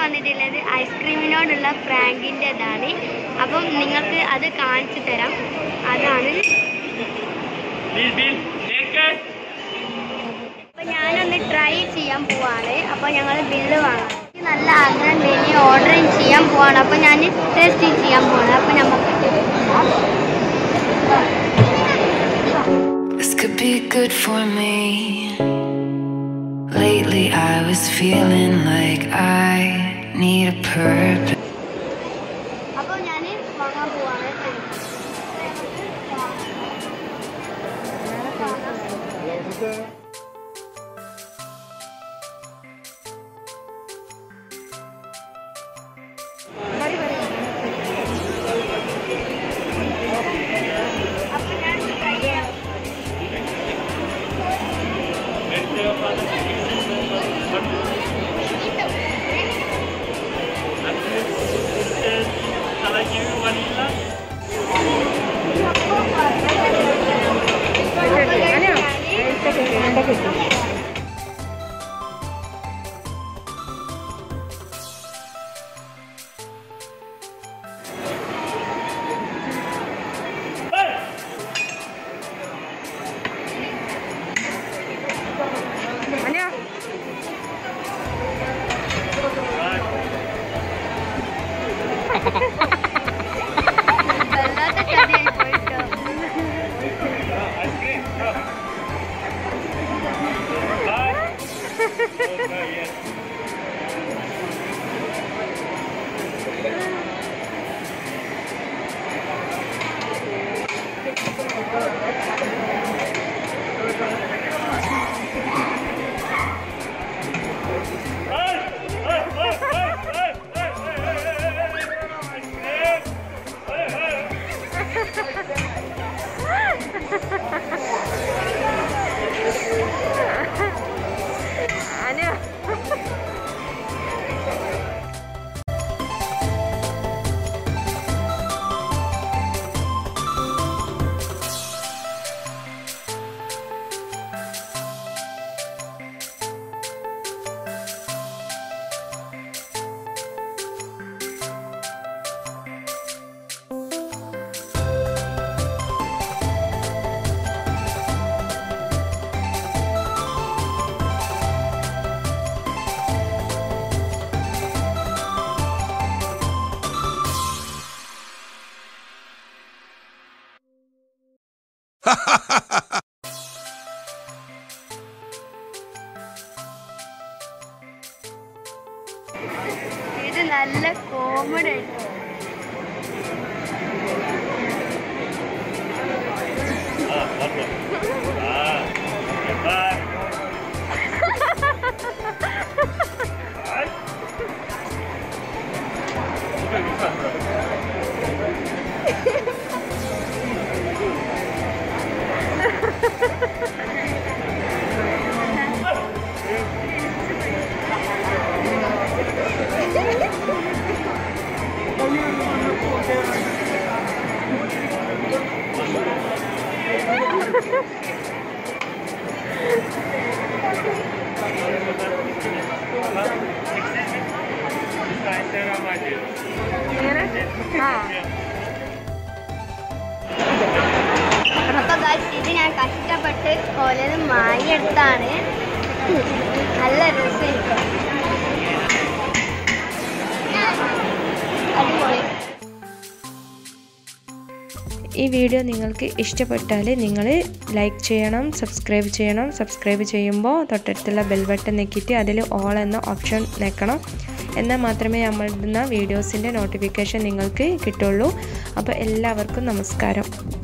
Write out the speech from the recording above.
വന്നിട്ടുള്ളത് ഐസ്ക്രീമിനോടുള്ള പ്രാങ്കിൻ്റെതാണ് അപ്പം നിങ്ങൾക്ക് അത് കാണിച്ചു തരാം അതാണ് Bill, Bill, naked. അപ്പം ഞാനൊന്ന് ട്രൈ ചെയ്യാൻ പോവാണ് അപ്പോൾ ഞങ്ങൾ ബില്ല് വാങ്ങാം എനിക്ക് നല്ല ആഗ്രഹം ഇനി ഓർഡർ ചെയ്യാൻ പോവാണ് അപ്പോൾ ഞാൻ ടേസ്റ്റ് ചെയ്യാൻ പോവാണ് അപ്പോൾ നമുക്ക് This could be good for me. Lately, I was feeling like I need a purpose. അപ്പോൾ ഞാൻ വാങ്ങാൻ പോവാണ് അപ്പോൾ ഞാൻ ട്രൈ ചെയ്യാം Shall I give you vanilla? വല്ലാത്ത ചതിയായി പോയിട്ടോ ഇത് നല്ല കോമഡി ആയിട്ട് അപ്പൊ guys, ഇത് ഞാൻ കഷ്ടപ്പെട്ട് ഓലത് മായെടുത്താണ് നല്ല രസമായിരിക്കും അടിപൊളി ഈ വീഡിയോ നിങ്ങൾക്ക് ഇഷ്ടപ്പെട്ടാൽ നിങ്ങൾ ലൈക്ക് ചെയ്യണം സബ്സ്ക്രൈബ് ചെയ്യണം സബ്സ്ക്രൈബ് ചെയ്യുമ്പോൾ തൊട്ടടുത്തുള്ള ബെൽ ബട്ടൺ ഞെക്കിയിട്ട് അതിൽ ഓൾ എന്ന ഓപ്ഷൻ ഞെക്കണം എന്നാൽ മാത്രമേ നമ്മളിടുന്ന വീഡിയോസിൻ്റെ നോട്ടിഫിക്കേഷൻ നിങ്ങൾക്ക് കിട്ടുള്ളൂ അപ്പോൾ എല്ലാവർക്കും നമസ്കാരം